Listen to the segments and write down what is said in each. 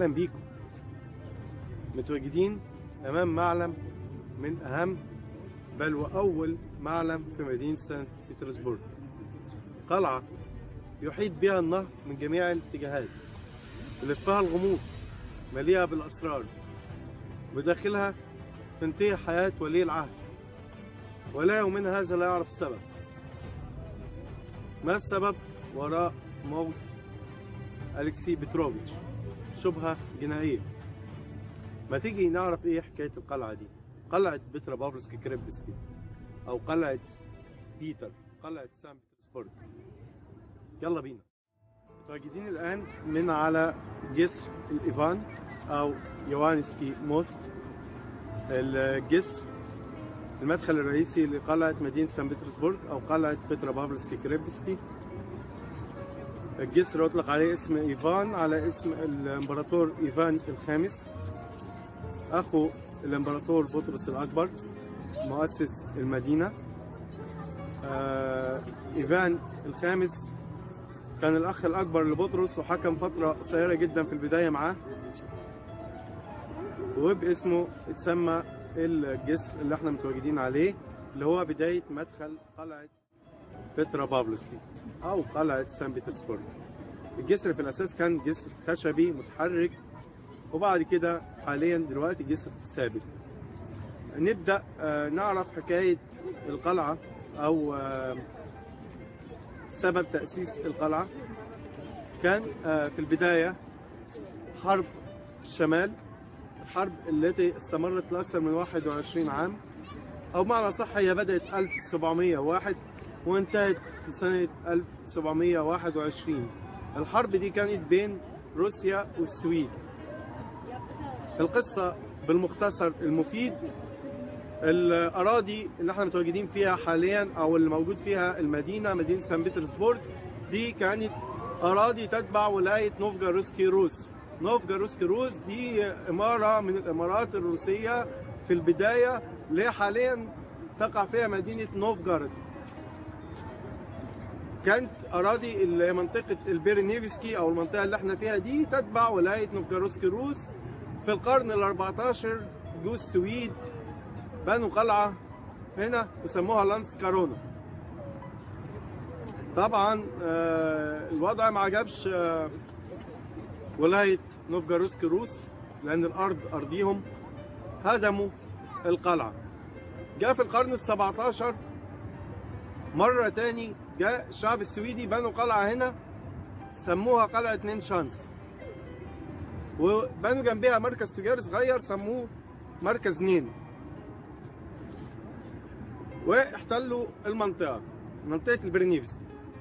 اهلا بيكم متواجدين امام معلم من اهم بل واول معلم في مدينه سانت بطرسبورغ قلعه يحيط بها النهر من جميع الاتجاهات يلفها الغموض مليئه بالاسرار بداخلها تنتهي حياه ولي العهد ولا يومنا هذا لا يعرف السبب ما السبب وراء موت أليكسي بتروفيتش شبهة جنائية ما تيجي نعرف ايه حكاية القلعة دي قلعة بترا بافرسكي كريبسكي او قلعة بيتر قلعة سان بطرسبورغ يلا بينا متواجدين الآن من على جسر الإيفان أو يوانسكي موست الجسر المدخل الرئيسي لقلعة مدينة سان بطرسبورغ أو قلعة بترا بافرسكي كريبسكي الجسر يطلق عليه اسم إيفان على اسم الإمبراطور إيفان الخامس أخو الإمبراطور بطرس الأكبر مؤسس المدينة آه إيفان الخامس كان الأخ الأكبر لبطرس وحكم فترة قصيرة جدا في البداية معاه وباسمه اتسمى الجسر اللي احنا متواجدين عليه اللي هو بداية مدخل قلعة بترا بافلسكي أو قلعة سان بطرسبورغ الجسر في الأساس كان جسر خشبي متحرك وبعد كده حاليا دلوقتي جسر ثابت نبدأ آه، نعرف حكاية القلعة أو آه، سبب تأسيس القلعة كان آه، في البداية حرب الشمال الحرب التي استمرت لأكثر من 21 عام أو بمعنى صح هي بدأت 1701 وانتهت في سنة 1721 الحرب دي كانت بين روسيا والسويد القصة بالمختصر المفيد الأراضي اللي احنا متواجدين فيها حاليا أو اللي موجود فيها المدينة مدينة سان بطرسبورغ دي كانت أراضي تتبع ولاية نوفجاروسكي روس نوفجاروسكي روس دي إمارة من الإمارات الروسية في البداية اللي حاليا تقع فيها مدينة نوفجارد كانت اراضي اللي هي منطقه البيرنيفسكي او المنطقه اللي احنا فيها دي تتبع ولايه نوفجاروسكي روس في القرن ال 14 جو السويد بنوا قلعه هنا وسموها لانس كارونا طبعا آه، الوضع ما عجبش آه، ولايه نوفجاروسكي روس لان الارض ارضيهم هدموا القلعه جاء في القرن ال 17 مرة تاني جاء الشعب السويدي بنوا قلعة هنا سموها قلعة نين شانس وبنوا جنبها مركز تجاري صغير سموه مركز نين واحتلوا المنطقة منطقة البرنيفسكي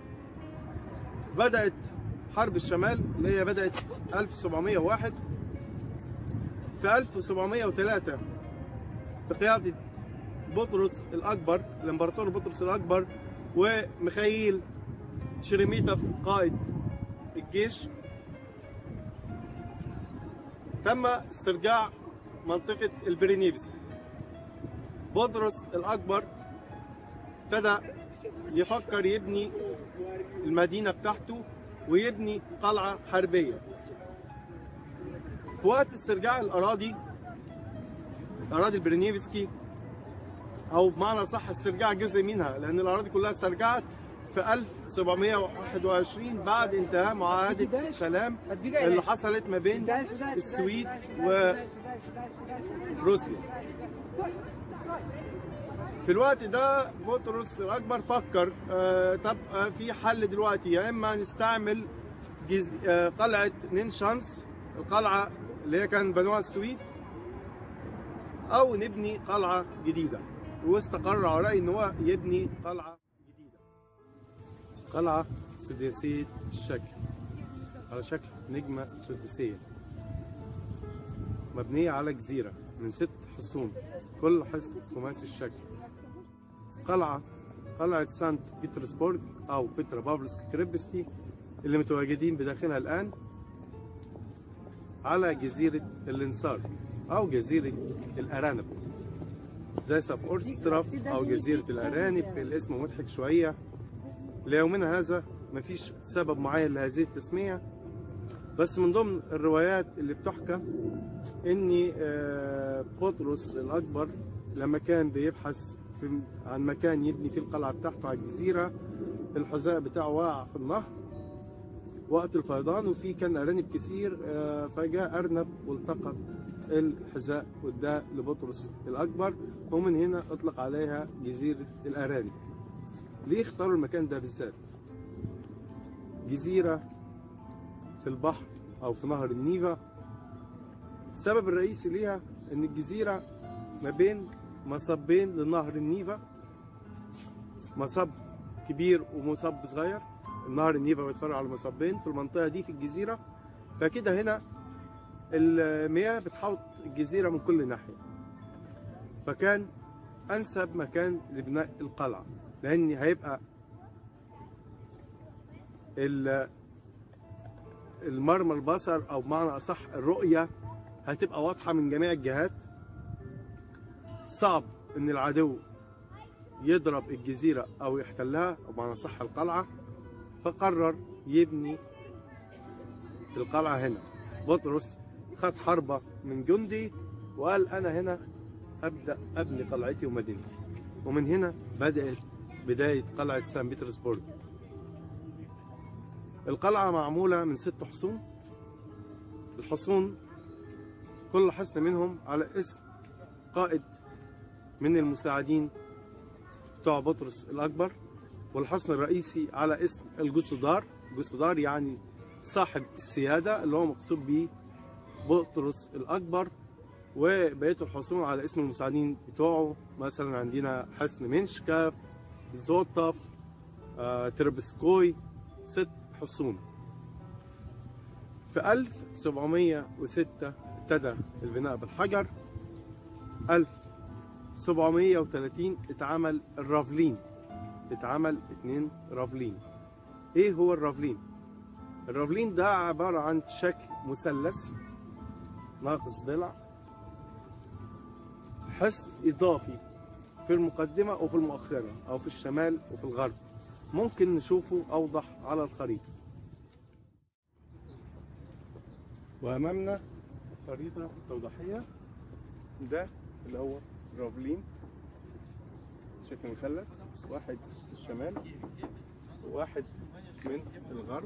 بدأت حرب الشمال اللي هي بدأت 1701 في 1703 بقيادة بطرس الأكبر الإمبراطور بطرس الأكبر وميخائيل شيريميتوف قائد الجيش تم استرجاع منطقة البرينيفس بطرس الأكبر ابتدى يفكر يبني المدينة بتاعته ويبني قلعة حربية في وقت استرجاع الأراضي أراضي البرينيفسكي او بمعنى صح استرجاع جزء منها لان الاراضي كلها استرجعت في 1721 بعد انتهاء معاهده السلام اللي حصلت ما بين السويد وروسيا في الوقت ده بطرس الاكبر فكر آه طب آه في حل دلوقتي يا اما نستعمل جز... آه قلعه نينشانس القلعه اللي هي كان بنوها السويد او نبني قلعه جديده واستقر على رأي ان هو يبني قلعة جديدة قلعة سداسية الشكل على شكل نجمة سداسية مبنية على جزيرة من ست حصون كل حصن خماسي الشكل قلعة قلعة سانت بيترسبورغ أو بيترا بافلسكي كريبسكي اللي متواجدين بداخلها الآن على جزيرة الانصار أو جزيرة الأرانب زي سب أورستراف أو جزيرة الأرانب الاسم مضحك شوية ليومنا هذا مفيش سبب معين لهذه التسمية بس من ضمن الروايات اللي بتحكى ان آه، بطرس الاكبر لما كان بيبحث في عن مكان يبني فيه القلعه بتاعته على الجزيره الحذاء بتاعه وقع في النهر وقت الفيضان وفي كان ارانب كتير آه، فجاء ارنب والتقط الحذاء واداه لبطرس الاكبر ومن هنا اطلق عليها جزيره الارانب ليه اختاروا المكان ده بالذات جزيره في البحر او في نهر النيفا السبب الرئيسي ليها ان الجزيره ما بين مصبين لنهر النيفا مصب كبير ومصب صغير النهر النيفا بيتفرع على مصبين في المنطقه دي في الجزيره فكده هنا المياه بتحوط الجزيره من كل ناحيه فكان انسب مكان لبناء القلعه لان هيبقى ال- المرمى البصر او بمعنى اصح الرؤيه هتبقى واضحه من جميع الجهات صعب ان العدو يضرب الجزيره او يحتلها او بمعنى اصح القلعه فقرر يبني القلعه هنا بطرس خد حربه من جندي وقال انا هنا ابدا ابني قلعتي ومدينتي ومن هنا بدات بدايه قلعه سان بطرسبورغ القلعة معمولة من ست حصون الحصون كل حصن منهم على اسم قائد من المساعدين بتوع بطرس الأكبر والحصن الرئيسي على اسم الجسودار جسودار يعني صاحب السيادة اللي هو مقصود بيه بطرس الأكبر وبقية الحصون على اسم المساعدين بتوعه مثلا عندنا حصن منشكاف زوتف آه، تربسكوي ست حصون في 1706 ابتدى البناء بالحجر 1730 اتعمل الرافلين اتعمل اتنين رافلين ايه هو الرافلين الرافلين ده عبارة عن شكل مثلث ناقص ضلع حصن اضافي في المقدمة وفي المؤخرة او في الشمال وفي الغرب ممكن نشوفه اوضح على الخريطة وامامنا خريطة توضيحية ده اللي هو رافلين شكل مثلث واحد في الشمال وواحد من الغرب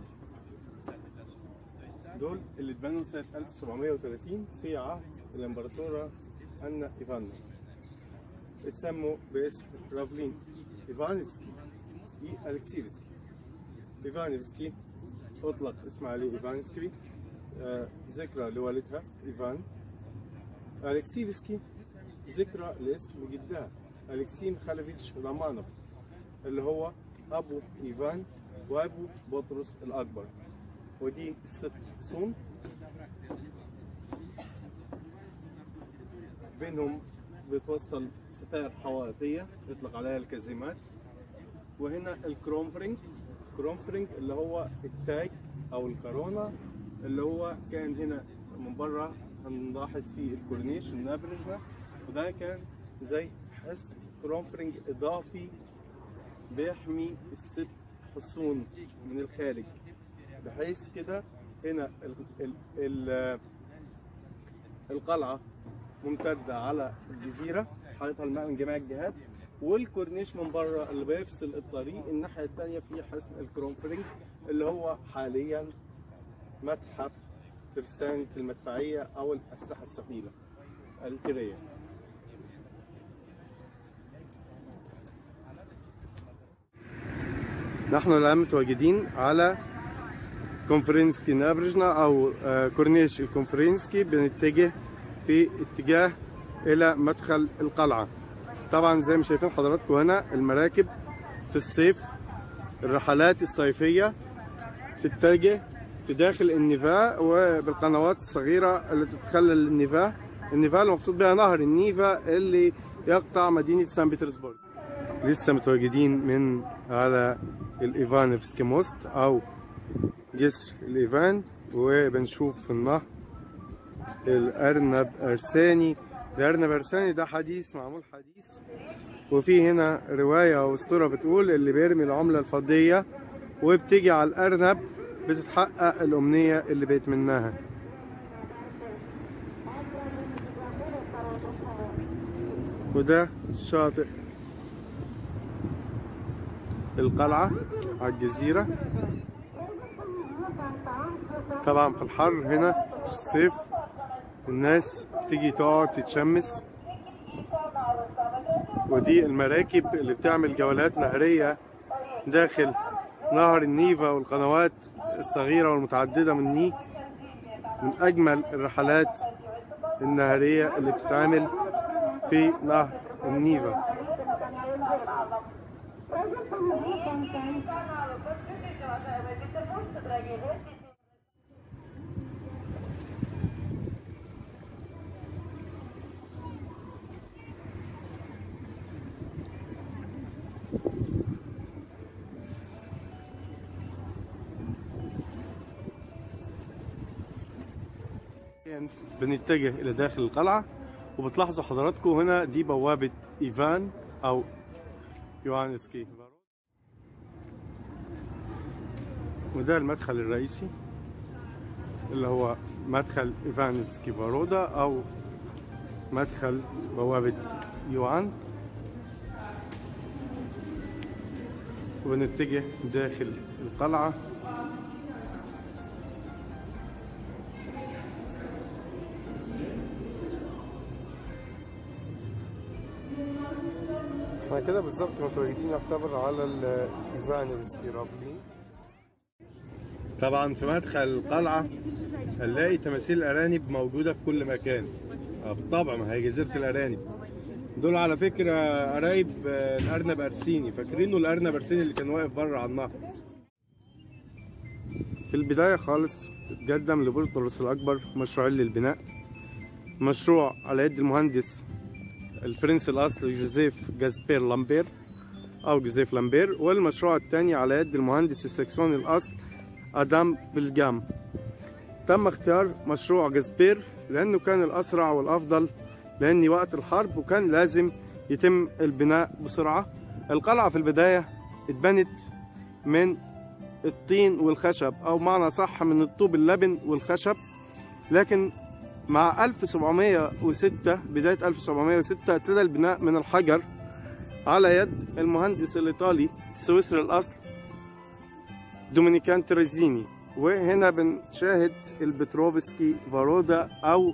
دول اللي اتبنوا سنة 1730 في عهد الامبراطورة أنا إيفانا اتسموا باسم رافلين إيفانفسكي إي ألكسيفسكي إيفانفسكي أطلق اسم عليه إيفانسكي آه، ذكرى لوالدها إيفان ألكسيفسكي ذكرى لاسم جدها ألكسي مخالفيتش رامانوف اللي هو أبو إيفان وأبو بطرس الأكبر ودي الست حصون بينهم بتوصل ستائر حوائطية يطلق عليها الكزيمات وهنا الكرومفرينج كرومفرينج اللي هو التاج أو الكورونا اللي هو كان هنا من بره هنلاحظ فيه الكورنيش النافرجنا وده كان زي حصن كرومفرينج إضافي بيحمي الست حصون من الخارج بحيث كده هنا ال ال ال القلعة ممتدة على الجزيرة حاططها الماء من جميع الجهات والكورنيش من بره اللي بيفصل الطريق الناحية التانية في حصن الكرومفرينج اللي هو حاليا متحف ترسانة المدفعية أو الأسلحة الثقيلة التيرية نحن الآن متواجدين على كونفرنسكي نابرجنا أو آه، كورنيش الكونفرنسكي بنتجه في اتجاه إلى مدخل القلعة طبعا زي ما شايفين حضراتكم هنا المراكب في الصيف الرحلات الصيفية تتجه في داخل النيفا وبالقنوات الصغيرة اللي تتخلل النيفا النيفا المقصود بها نهر النيفا اللي يقطع مدينة سان بطرسبرغ لسه متواجدين من على الإيفانفسكي موست أو جسر الإيفان وبنشوف في النهر الأرنب أرساني الأرنب أرساني ده حديث معمول حديث وفي هنا رواية أو أسطورة بتقول اللي بيرمي العملة الفضية وبتيجي على الأرنب بتتحقق الأمنية اللي بيتمناها وده شاطئ القلعة على الجزيرة طبعا في الحر هنا في الصيف الناس بتيجي تقعد تتشمس ودي المراكب اللي بتعمل جولات نهرية داخل نهر النيفا والقنوات الصغيرة والمتعددة من النيل من أجمل الرحلات النهرية اللي بتتعمل في نهر النيفا بنتجه إلى داخل القلعة وبتلاحظوا حضراتكم هنا دي بوابة إيفان أو يوهانسكي وده المدخل الرئيسي اللي هو مدخل إيفانسكي فارودا أو مدخل بوابة يوان ونتجه داخل القلعة احنا كده بالظبط متواجدين يعتبر على الايفانوفسكي رافلين طبعا في مدخل القلعة هنلاقي تماثيل الأرانب موجودة في كل مكان آه، بالطبع ما هي جزيرة الأرانب دول على فكرة قرايب آه، الأرنب أرسيني فاكرينه الأرنب أرسيني اللي كان واقف بره على النهر في البداية خالص اتقدم لبطرس الأكبر مشروعين للبناء مشروع على يد المهندس الفرنسي الأصلي جوزيف جاسبير لامبير أو جوزيف لامبير والمشروع الثاني على يد المهندس السكسوني الأصل أدام بلجام تم اختيار مشروع جاسبير لأنه كان الأسرع والأفضل لأن وقت الحرب وكان لازم يتم البناء بسرعة القلعة في البداية اتبنت من الطين والخشب أو معنى صح من الطوب اللبن والخشب لكن مع 1706 بداية 1706 ابتدى البناء من الحجر على يد المهندس الإيطالي السويسري الأصل دومينيكان تريزيني وهنا بنشاهد البتروفسكي فارودا أو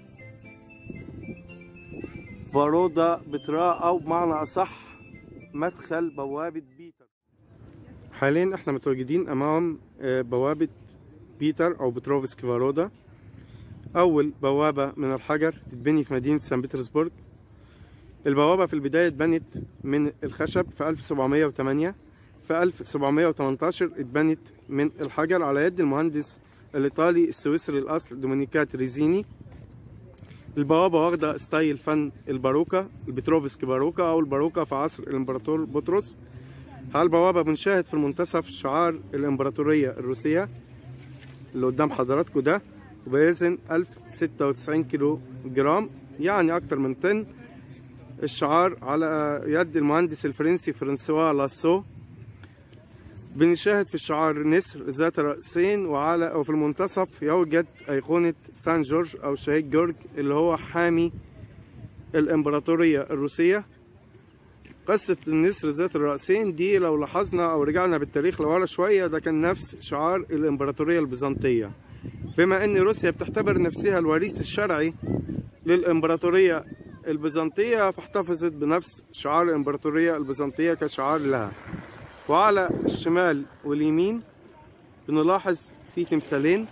فارودا بترا أو بمعنى أصح مدخل بوابة بيتر حاليا احنا متواجدين أمام آه، بوابة بيتر أو بتروفسكي فارودا أول بوابة من الحجر تتبني في مدينة سان بطرسبرغ البوابة في البداية اتبنت من الخشب في 1708 في 1718 اتبنت من الحجر على يد المهندس الإيطالي السويسري الأصل دومينيكات ريزيني البوابة واخدة ستايل فن الباروكا البتروفسكي باروكا أو الباروكا في عصر الإمبراطور بطرس على البوابة بنشاهد في المنتصف شعار الإمبراطورية الروسية اللي قدام حضراتكم ده وبيزن 1096 كيلو جرام يعني أكتر من طن الشعار على يد المهندس الفرنسي فرانسوا لاسو بنشاهد في الشعار نسر ذات رأسين وعلى وفي المنتصف يوجد أيقونة سان جورج أو شهيد جورج اللي هو حامي الإمبراطورية الروسية قصة النسر ذات الرأسين دي لو لاحظنا أو رجعنا بالتاريخ لورا شوية ده كان نفس شعار الإمبراطورية البيزنطية بما أن روسيا بتعتبر نفسها الوريث الشرعي للإمبراطورية البيزنطية فاحتفظت بنفس شعار الإمبراطورية البيزنطية كشعار لها وعلى الشمال واليمين بنلاحظ في تمثالين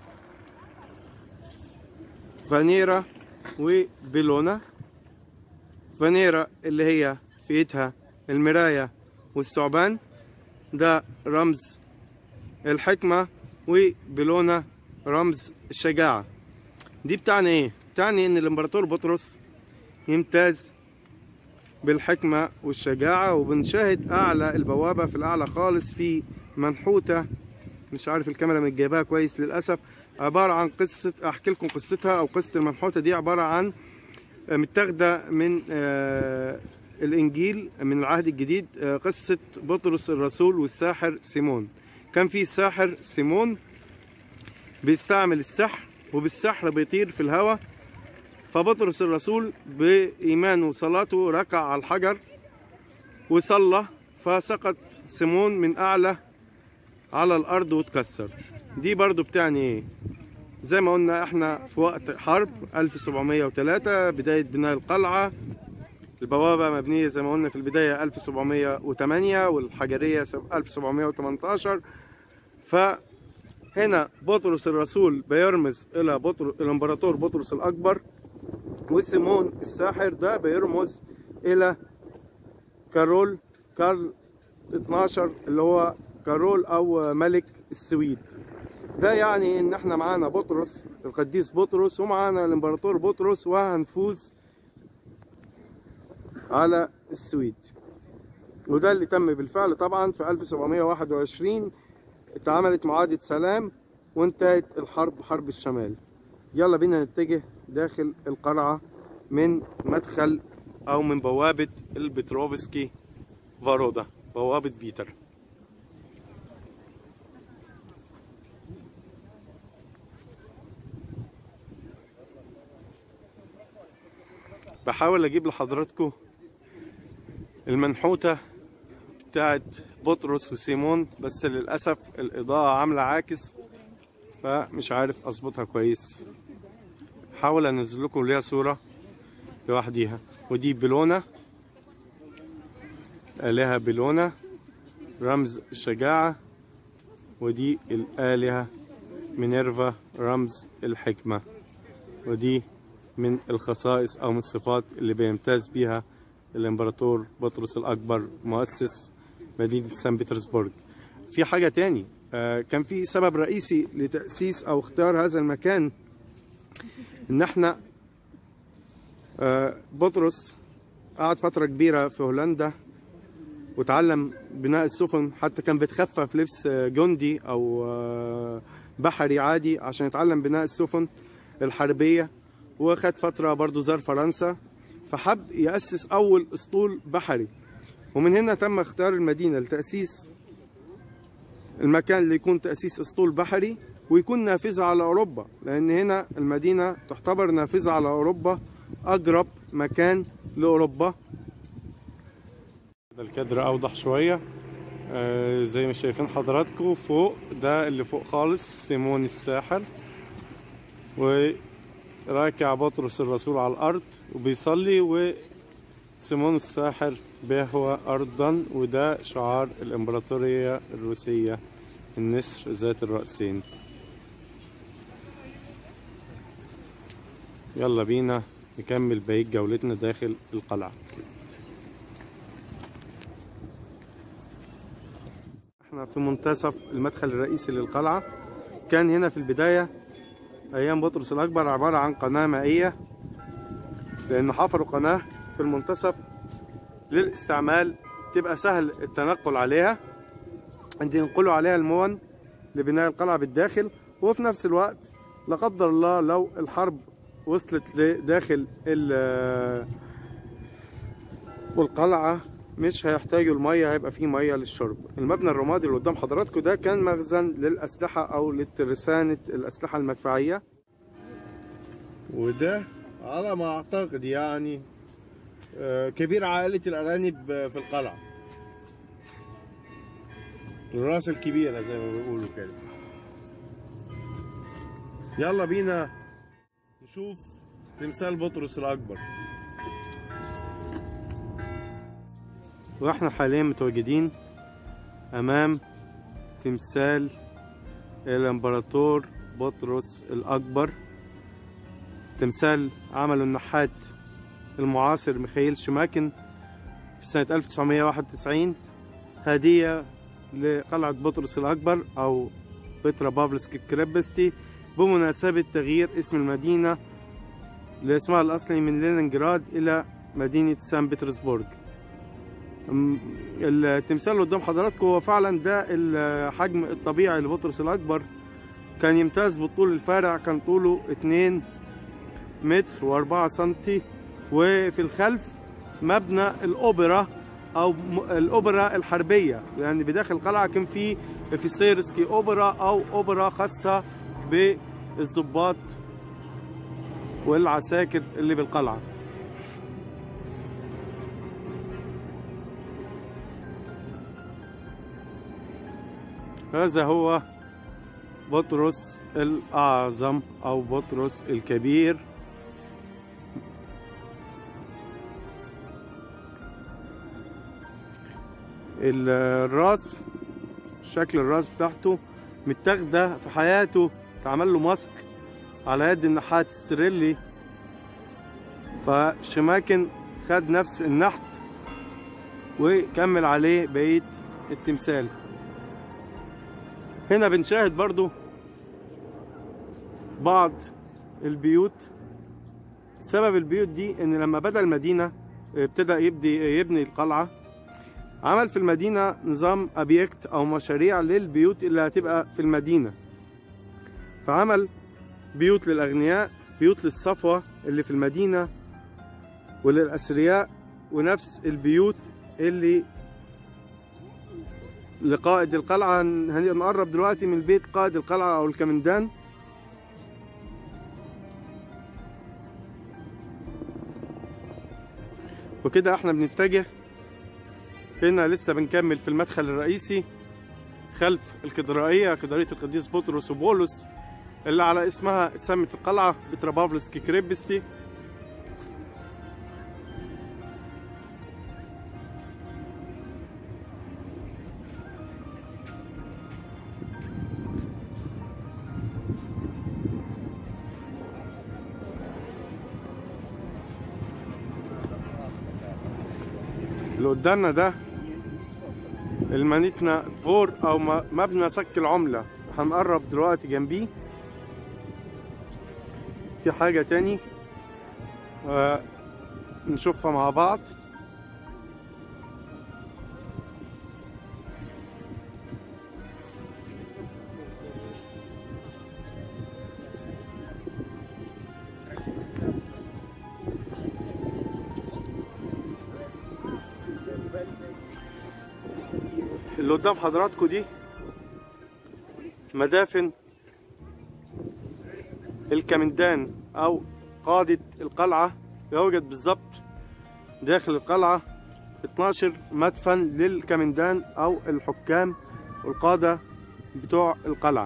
فانيرا وبيلونا فانيرا اللي هي في ايدها المراية والثعبان ده رمز الحكمة وبيلونا رمز الشجاعة دي بتعني ايه؟ بتعني ان الامبراطور بطرس يمتاز بالحكمة والشجاعة وبنشاهد أعلى البوابة في الأعلى خالص في منحوتة مش عارف الكاميرا مش جايباها كويس للأسف عبارة عن قصة أحكي لكم قصتها أو قصة المنحوتة دي عبارة عن متاخدة من آه، الإنجيل من العهد الجديد آه، قصة بطرس الرسول والساحر سيمون كان في الساحر سيمون بيستعمل السحر وبالسحر بيطير في الهواء فبطرس الرسول بإيمانه وصلاته ركع على الحجر وصلى فسقط سيمون من أعلى على الأرض واتكسر دي برضو بتعني إيه زي ما قلنا احنا في وقت حرب 1703 بداية بناء القلعة البوابة مبنية زي ما قلنا في البداية 1708 والحجرية 1718 فهنا بطرس الرسول بيرمز إلى بطر... الإمبراطور بطرس الأكبر وسيمون الساحر ده بيرمز إلى كارول كارل 12 اللي هو كارول أو ملك السويد ده يعني ان احنا معانا بطرس القديس بطرس ومعانا الامبراطور بطرس وهنفوز على السويد وده اللي تم بالفعل طبعا في 1721 اتعملت معاهدة سلام وانتهت الحرب حرب الشمال يلا بينا نتجه داخل القلعة من مدخل او من بوابة البتروفسكي فارودا بوابة بيتر بحاول اجيب لحضراتكم المنحوتة بتاعت بطرس وسيمون بس للأسف الإضاءة عاملة عاكس فمش عارف أظبطها كويس حاول أنزل لكم ليها صورة لوحديها ودي بلونة آلهة بلونة رمز الشجاعة ودي الآلهة مينيرفا رمز الحكمة ودي من الخصائص او من الصفات اللي بيمتاز بيها الامبراطور بطرس الاكبر مؤسس مدينة سان بطرسبرغ في حاجة تاني آه كان في سبب رئيسي لتأسيس او اختيار هذا المكان ان احنا آه بطرس قعد فترة كبيرة في هولندا وتعلم بناء السفن حتى كان بيتخفف لبس جندي او آه بحري عادي عشان يتعلم بناء السفن الحربية وخد فترة برضو زار فرنسا فحب يأسس أول أسطول بحري ومن هنا تم اختيار المدينة لتأسيس المكان اللي يكون تأسيس أسطول بحري ويكون نافذة على أوروبا لأن هنا المدينة تعتبر نافذة على أوروبا أقرب مكان لأوروبا ده الكادر أوضح شوية آه زي ما شايفين حضراتكم فوق ده اللي فوق خالص سيمون الساحر و راكع بطرس الرسول على الأرض وبيصلي وسيمون الساحر بيهوى أرضا وده شعار الإمبراطورية الروسية النسر ذات الرأسين يلا بينا نكمل بقية جولتنا داخل القلعة احنا في منتصف المدخل الرئيسي للقلعة كان هنا في البداية ايام بطرس الاكبر عباره عن قناه مائيه لان حفروا قناه في المنتصف للاستعمال تبقى سهل التنقل عليها عند ينقلوا عليها المون لبناء القلعه بالداخل وفي نفس الوقت لا قدر الله لو الحرب وصلت لداخل والقلعه مش هيحتاجوا الميه هيبقى فيه ميه للشرب المبنى الرمادي اللي قدام حضراتكم ده كان مخزن للاسلحه او لترسانه الاسلحه المدفعيه وده على ما اعتقد يعني كبير عائله الارانب في القلعه الراس الكبيره زي ما بيقولوا كده يلا بينا نشوف تمثال بطرس الاكبر واحنا حاليا متواجدين امام تمثال الامبراطور بطرس الاكبر تمثال عمله النحات المعاصر ميخائيل شماكن في سنة 1991 هدية لقلعة بطرس الأكبر أو بترا بافلسكي كريبستي بمناسبة تغيير اسم المدينة لاسمها الأصلي من لينينجراد إلى مدينة سان بطرسبورغ التمثال اللي قدام حضراتكم هو فعلا ده الحجم الطبيعي لبطرس الأكبر كان يمتاز بالطول الفارع كان طوله 2 متر و4 سنتي وفي الخلف مبنى الأوبرا او م- الاوبرا الحربيه لان بداخل القلعه كان في في سيرسكي اوبرا او اوبرا خاصه بالضباط والعساكر اللي بالقلعه هذا هو بطرس الأعظم أو بطرس الكبير ال- الراس شكل الراس بتاعته متاخدة في حياته اتعمل له ماسك على يد النحات ستريلي فشماكن خد نفس النحت وكمل عليه بقية التمثال هنا بنشاهد برضو بعض البيوت سبب البيوت دي ان لما بدا المدينه ابتدى يبدي يبني القلعه عمل في المدينه نظام ابيكت او مشاريع للبيوت اللي هتبقى في المدينه فعمل بيوت للاغنياء بيوت للصفوه اللي في المدينه وللاثرياء ونفس البيوت اللي لقائد القلعة هنقرب دلوقتي من بيت قائد القلعة أو الكمندان وكده احنا بنتجه هنا لسه بنكمل في المدخل الرئيسي خلف الكاتدرائية كاتدرائية القديس بطرس وبولس اللي على اسمها سمت القلعة بترابافلسكي كريبستي اللي قدامنا ده المانيتنا دفور او م- مبنى سك العملة هنقرب دلوقتي جنبيه في حاجة تاني آه نشوفها مع بعض اللي قدام حضراتكم دي مدافن الكمندان او قادة القلعة يوجد بالظبط داخل القلعة 12 مدفن للكمندان او الحكام والقادة بتوع القلعة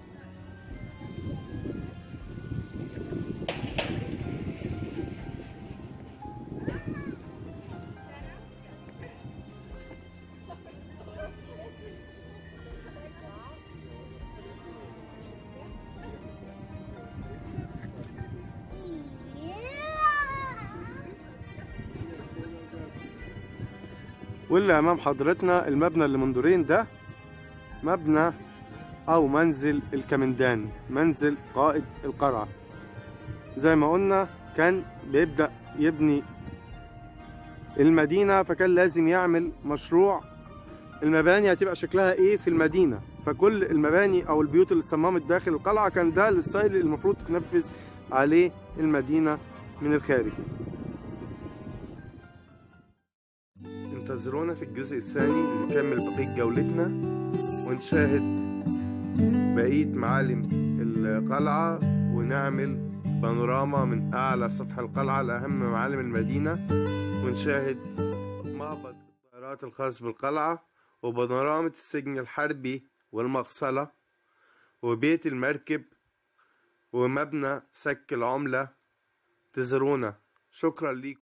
واللي امام حضرتنا المبنى اللي من دورين ده مبنى او منزل الكمندان منزل قائد القلعة زي ما قلنا كان بيبدأ يبني المدينة فكان لازم يعمل مشروع المباني هتبقى شكلها ايه في المدينة فكل المباني او البيوت اللي اتصممت داخل القلعة كان ده الستايل اللي المفروض تتنفذ عليه المدينة من الخارج انتظرونا في الجزء الثاني نكمل بقية جولتنا ونشاهد بقية معالم القلعة ونعمل بانوراما من أعلى سطح القلعة لأهم معالم المدينة ونشاهد معبد الطائرات الخاص بالقلعة وبانوراما السجن الحربي والمغسلة وبيت المركب ومبنى سك العملة تزورونا شكرا ليكم